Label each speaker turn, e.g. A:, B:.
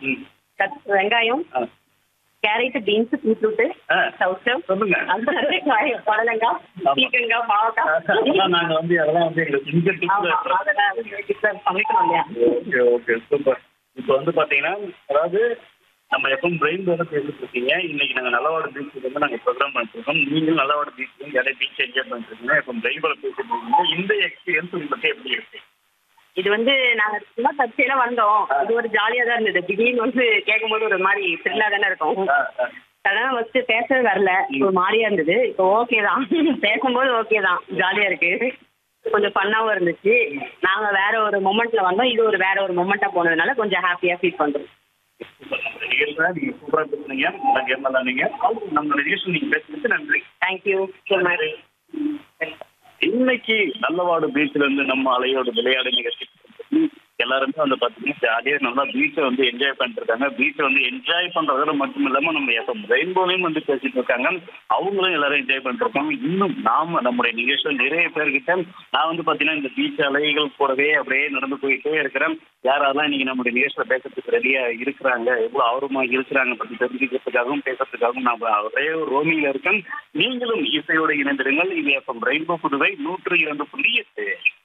A: ம்.
B: கத் வெங்காயம்
A: ஆ.
B: கேரட் பீன்ஸ் பீட்ரூட்
A: ஆ.
B: சவுச்சம்
A: சொல்லுங்க
B: புடலங்காய்
A: ஆமா.
B: பீக்கங்காய் பாவக்காய்
A: அதெல்லாம் நாங்க வந்து அதெல்லாம் வந்து எங்க சிங்க
B: ஆமா அதெல்லாம் வந்து சமைக்கணும் இல்லையா
A: ஓகே ஓகே சூப்பர் இப்போ வந்து பாத்தீங்கன்னா அதாவது நம்ம எப்பவும் பிரெயின் வேலை பேசிட்டு இருக்கீங்க இன்னைக்கு நாங்க நல்லவாடு பீச்சுக்கு வந்து நாங்க ப்ரோக்ராம் பண்ணிருக்கோம் நீங்களும் நல்லவாடு பீச் நிறைய பீச் என்ஜாய் பண்ணிட்டு இருக்கீங்க இப்போ பிரெயின் வேலை பேசிட்டு இருக்கீங்க இந்த எக்ஸ்பீரியன்ஸ் உங்களுக்கு எப்படி இருக்கு
B: இது வந்து நாங்க சும்மா தற்செயலா வந்தோம் இது ஒரு ஜாலியா தான் இருந்தது திடீர்னு வந்து கேட்கும்போது ஒரு மாதிரி த்ரில்லா தானே இருக்கும்
A: ஆ, ஆ.
B: அதான் ஃபர்ஸ்ட் பேசவே வரல ஒரு மாதிரியா இருந்தது இப்போ ஓகே தான் பேசும்போது ஓகே தான் ஜாலியா இருக்கு கொஞ்சம் ஃபன்னாவும் இருந்துச்சு நாங்க வேற ஒரு மொமெண்ட்ல வந்தோம் இது ஒரு வேற ஒரு மொமெண்டா போனதுனால கொஞ்சம் ஹாப்பியா ஃபீல் பண்றோம்
A: சூப்பர் நம்ம நிகழ்ச்சியில நீங்க சூப்பரா பேசுனீங்க நல்லா கேம் விளாண்டீங்க நம்ம நிகழ்ச்சி நீங்க பேசுனதுக்கு நன்றி
B: தேங்க்யூ ஸோ மச்
A: இன்னைக்கு நல்லவாடு பீச்ல இருந்து நம்ம அலையோட விளையாடு நிகழ்ச்சி எல்லாருமே வந்து பாத்தீங்கன்னா ஜாலியா நல்லா பீச்சை வந்து என்ஜாய் பண்ணிட்டு இருக்காங்க பீச்சை வந்து என்ஜாய் பண்றதோட மட்டும் இல்லாம நம்ம எஃப்எம் ரெயின்போலையும் வந்து பேசிட்டு இருக்காங்க அவங்களும் எல்லாரும் என்ஜாய் பண்ணிட்டு இருக்காங்க இன்னும் நாம நம்முடைய நிகழ்ச்சியில் நிறைய பேர்கிட்ட நான் வந்து பாத்தீங்கன்னா இந்த பீச் அலைகள் கூடவே அப்படியே நடந்து போயிட்டே இருக்கிறேன் யாரெல்லாம் இன்னைக்கு நம்முடைய நிகழ்ச்சியில பேசுறதுக்கு ரெடியா இருக்கிறாங்க எவ்வளவு ஆர்வமா இருக்கிறாங்க பத்தி தெரிஞ்சுக்கிறதுக்காகவும் பேசுறதுக்காகவும் நான் ஒரே ரோமியில இருக்கேன் நீங்களும் இசையோடு இணைந்திருங்கள் இது எஃப்எம் ரெயின்போ புதுவை நூற்று இரண்டு புள்ளி எட்டு